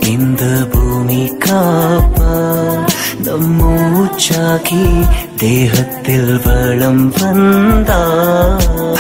இந்த பூமி காப்பார் நம் மூச்சாகி தேகத்தில் வளம் வந்தார்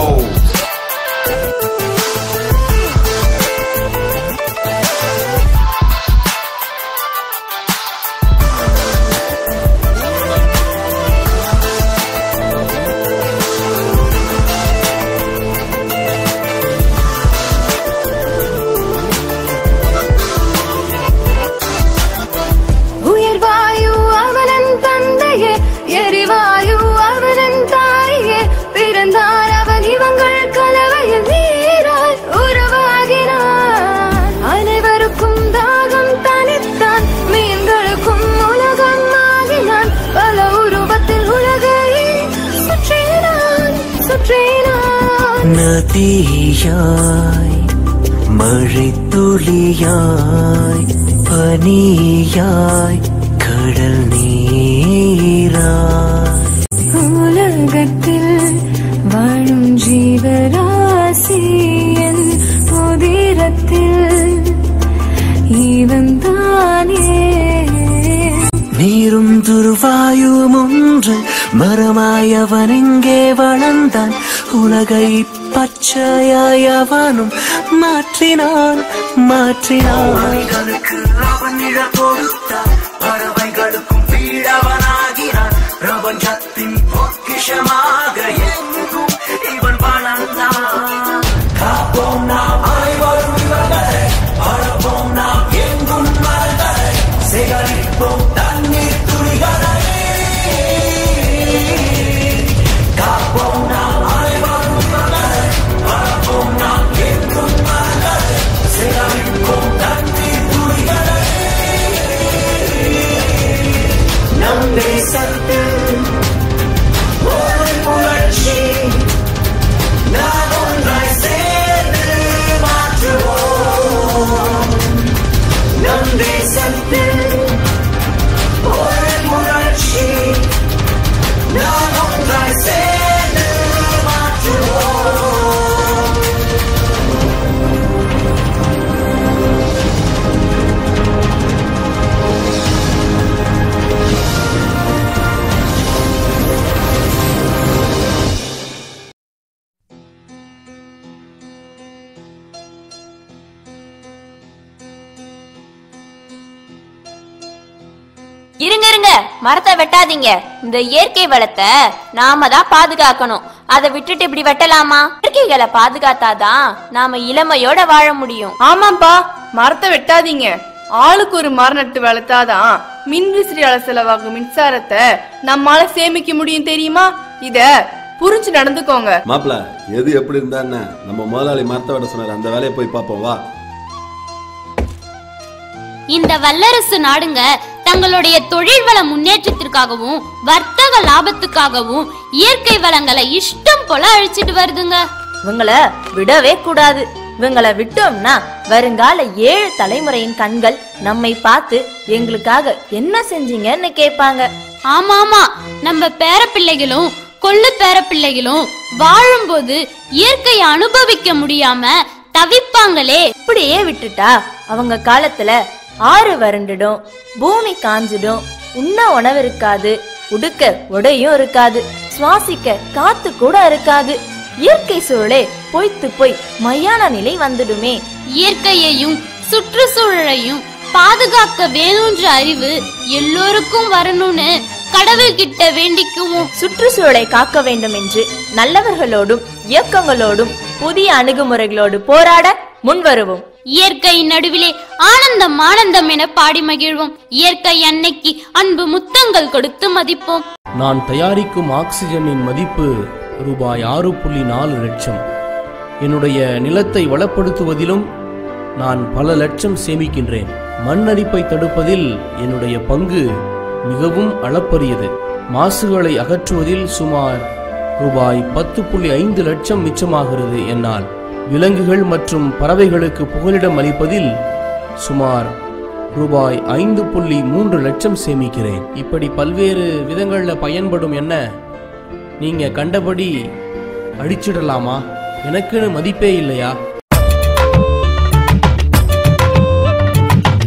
உயர்வாயு அவனன் தந்தையே எரிவாயு அவனன் தாயே பிறந்தார் அவன் இவங்கள் கலவையில் நீராய் உருவாகினான் அனைவருக்கும் தாகம் தனித்தான் மீன்களுக்கும் உலகம் ஆகினான் பல உருவத்தில் உலகை சுற்றினான் சுற்றினான் நதியாய் மழை துளியாய் பனியாய் கடல் நீராய் உலகத்தில் வாழும் ஜீவராசியின் உதிரத்தில் இவன் தானே நீரும் துருவாயும் ஒன்று மரமாய் அவன் எங்கே வளர்ந்தான் உலகை பச்சையாய் அவனும் மாற்றினான் மாற்றினான் அவன் நிழல் கொடுத்தான் பறவைகளுக்கும் வீடவனாகினான் பிரபஞ்சத்தின் பொக்கிஷமாக எங்கும் இவன் வளர்ந்தான் காப்போம் நாம் அனைவரும் இவர்களை வளர்ப்போம் நாம் எங்கும் மரங்களை சேகரிப்போம் தண்ணீர் துளிகளை காப்போம் நாம் அனைவரும் இவர்களை வளர்ப்போம் நாம் எங்கும் மரங்களை சேகரிப்போம் தண்ணீர் துளிகளை நம் தேசத்தில் ஒரு புரட்சி நாம் ஒன்றாய் சேர்ந்து மாற்றுவோம் நம் தேசத்தில் ஒரு புரட்சி நாம் ஒன்றாய் சேர்ந்து மாற்றுவோம் இருங்க இருங்க மரத்தை வெட்டாதீங்க இந்த இயற்கை வளத்தை நாம தான் பாதுகாக்கணும் அதை விட்டுட்டு இப்படி வெட்டலாமா இயற்கைகளை பாதுகாத்தாதான் நாம இளமையோட வாழ முடியும் ஆமாப்பா மரத்தை வெட்டாதீங்க ஆளுக்கு ஒரு மரம் நட்டு வளர்த்தாதான் மின் விசிறியால செலவாகும் மின்சாரத்தை நம்மால சேமிக்க முடியும் தெரியுமா இத புரிஞ்சு நடந்துக்கோங்க மாப்பிள எது எப்படி இருந்தா என்ன நம்ம முதலாளி மரத்தை விட சொன்னார் அந்த வேலையை போய் பார்ப்போம் வா இந்த வல்லரசு நாடுங்க தங்களுடைய தொழில் வள முன்னேற்றத்திற்காகவும் வர்த்தக லாபத்துக்காகவும் இயற்கை வளங்களை இஷ்டம் போல அழிச்சிட்டு வருதுங்க இவங்கள விடவே கூடாது இவங்கள விட்டோம்னா வருங்கால ஏழு தலைமுறையின் கண்கள் நம்மை பார்த்து எங்களுக்காக என்ன செஞ்சீங்கன்னு கேட்பாங்க ஆமா ஆமா நம்ம பேரப்பிள்ளைகளும் கொள்ளு பேரப்பிள்ளைகளும் வாழும்போது இயற்கையை அனுபவிக்க முடியாம தவிப்பாங்களே இப்படியே விட்டுட்டா அவங்க காலத்துல ஆறு வறண்டுடும் பூமி காஞ்சிடும் உண்ண உணவு இருக்காது உடுக்க உடையும் இருக்காது சுவாசிக்க காத்து கூட இருக்காது இயற்கை சூழலே பொய்த்து போய் மையான நிலை வந்துடுமே இயற்கையையும் சுற்றுச்சூழலையும் பாதுகாக்க வேணுன்ற அறிவு எல்லோருக்கும் வரணும்னு கடவுள்கிட்ட வேண்டிக்குவோம் சுற்றுச்சூழலை காக்க வேண்டும் என்று நல்லவர்களோடும் இயக்கங்களோடும் புதிய அணுகுமுறைகளோடு போராட முன்வருவோம் இயற்கை நடுவிலே ஆனந்தம் ஆனந்தம் என பாடி மகிழ்வோம் இயற்கை அன்னைக்கு அன்பு முத்தங்கள் கொடுத்து மதிப்போம் நான் தயாரிக்கும் ஆக்சிஜனின் மதிப்பு ரூபாய் ஆறு புள்ளி நாலு லட்சம் என்னுடைய நிலத்தை வளப்படுத்துவதிலும் நான் பல லட்சம் சேமிக்கின்றேன் மண்ணரிப்பை தடுப்பதில் என்னுடைய பங்கு மிகவும் அளப்பரியது மாசுகளை அகற்றுவதில் சுமார் ரூபாய் பத்து புள்ளி ஐந்து லட்சம் மிச்சமாகிறது என்னால் விலங்குகள் மற்றும் பறவைகளுக்கு புகலிடம் அளிப்பதில் சுமார் ரூபாய் ஐந்து புள்ளி மூன்று லட்சம் சேமிக்கிறேன் இப்படி பல்வேறு விதங்கள்ல பயன்படும் என்ன நீங்க கண்டபடி அடிச்சிடலாமா எனக்குன்னு மதிப்பே இல்லையா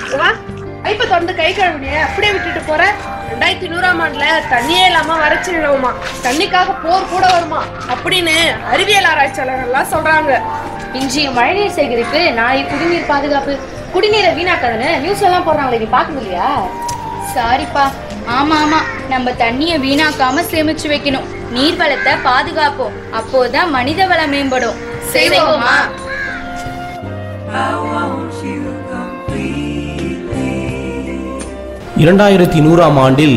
வா பைப்பை திறந்து கை கழுவுனிய அப்படியே விட்டுட்டு போற ரெண்டாயிரத்தி நூறாம் ஆண்டுல தண்ணியே இல்லாம வறட்சி நிலவுமா தண்ணிக்காக போர் கூட வருமா அப்படின்னு அறிவியல் ஆராய்ச்சியாளர்கள்லாம் சொல்றாங்க இன்றைய மழைநீர் சேகரிப்பு நாளை குடிநீர் பாதுகாப்பு குடிநீரை வீணாக்காதுன்னு நியூஸ் எல்லாம் போடுறாங்களே நீ பாக்குது இல்லையா சாரிப்பா ஆமா ஆமா நம்ம தண்ணிய வீணாக்காம சேமிச்சு வைக்கணும் நீர் வளத்தை பாதுகாப்போம் அப்போதான் மனித வளம் மேம்படும் செய்வோமா இரண்டாயிரத்தி நூறாம் ஆண்டில்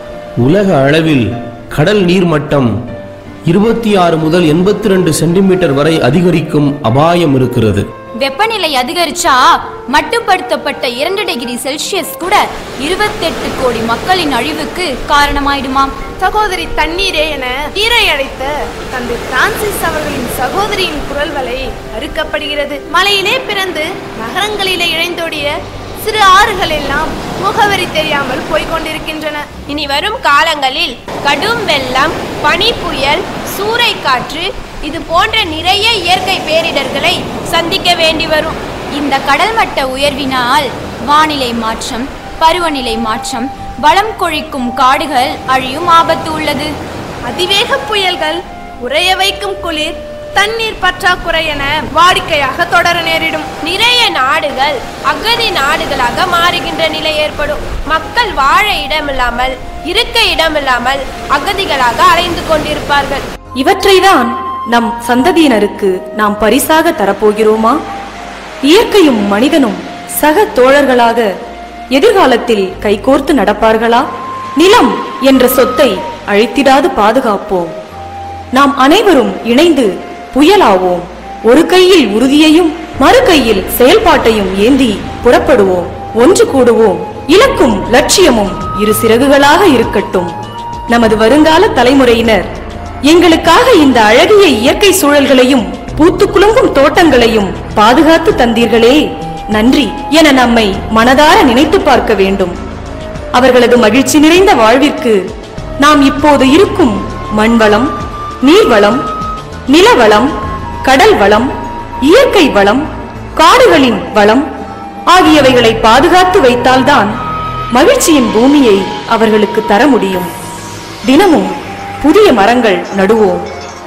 உலக அளவில் கடல் நீர்மட்டம் இருபத்தி ஆறு முதல் எண்பத்தி ரெண்டு சென்டிமீட்டர் வரை அதிகரிக்கும் அபாயம் இருக்கிறது வெப்பநிலை அதிகரிச்சா மட்டுப்படுத்தப்பட்ட இரண்டு டிகிரி செல்சியஸ் கூட இருபத்தெட்டு கோடி மக்களின் அழிவுக்கு காரணமாயிடுமாம் சகோதரி தண்ணீரே என நீரை அடைத்த தந்தை பிரான்சிஸ் அவர்களின் சகோதரியின் குரல் வலை அறுக்கப்படுகிறது மலையிலே பிறந்து நகரங்களிலே இழைந்தோடிய சிறு ஆறுகள் எல்லாம் முகவரி தெரியாமல் போய்க் கொண்டிருக்கின்றன இனி வரும் காலங்களில் கடும் வெள்ளம் பனி புயல் சூறைக்காற்று இது போன்ற நிறைய இயற்கை பேரிடர்களை சந்திக்க வேண்டி வரும் இந்த கடல் மட்ட உயர்வினால் வானிலை மாற்றம் பருவநிலை மாற்றம் வளம் கொழிக்கும் காடுகள் அழியும் ஆபத்து உள்ளது அதிவேக புயல்கள் உறைய வைக்கும் குளிர் தண்ணீர் பற்றாக்குறை என வாடிக்கையாக தொடர நேரிடும் நிறைய நாடுகள் அகதி நாடுகளாக மாறுகின்ற நிலை ஏற்படும் மக்கள் வாழ இடமில்லாமல் இருக்க இடமில்லாமல் அகதிகளாக அலைந்து கொண்டிருப்பார்கள் இவற்றைதான் நம் சந்ததியினருக்கு நாம் பரிசாக தரப்போகிறோமா இயற்கையும் மனிதனும் சக தோழர்களாக எதிர்காலத்தில் கைகோர்த்து நடப்பார்களா நிலம் என்ற சொத்தை அழித்திடாது பாதுகாப்போம் நாம் அனைவரும் இணைந்து புயலாவோம் ஒரு கையில் உறுதியையும் மறு கையில் செயல்பாட்டையும் ஏந்தி புறப்படுவோம் ஒன்று கூடுவோம் இலக்கும் லட்சியமும் இரு சிறகுகளாக இருக்கட்டும் நமது வருங்கால தலைமுறையினர் எங்களுக்காக இந்த அழகிய இயற்கை சூழல்களையும் பூத்து குலுங்கும் தோட்டங்களையும் பாதுகாத்து தந்தீர்களே நன்றி என நம்மை மனதார நினைத்து பார்க்க வேண்டும் அவர்களது மகிழ்ச்சி நிறைந்த வாழ்விற்கு நாம் இப்போது இருக்கும் மண்வளம் நீர்வளம் நிலவளம் கடல் வளம் இயற்கை வளம் காடுகளின் வளம் ஆகியவைகளை பாதுகாத்து வைத்தால்தான் மகிழ்ச்சியின் பூமியை அவர்களுக்கு தர முடியும் தினமும் புதிய மரங்கள் நடுவோம்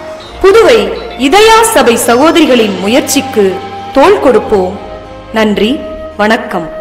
புதுவை இதயா சபை சகோதரிகளின் முயற்சிக்கு தோள் கொடுப்போம் நன்றி வணக்கம்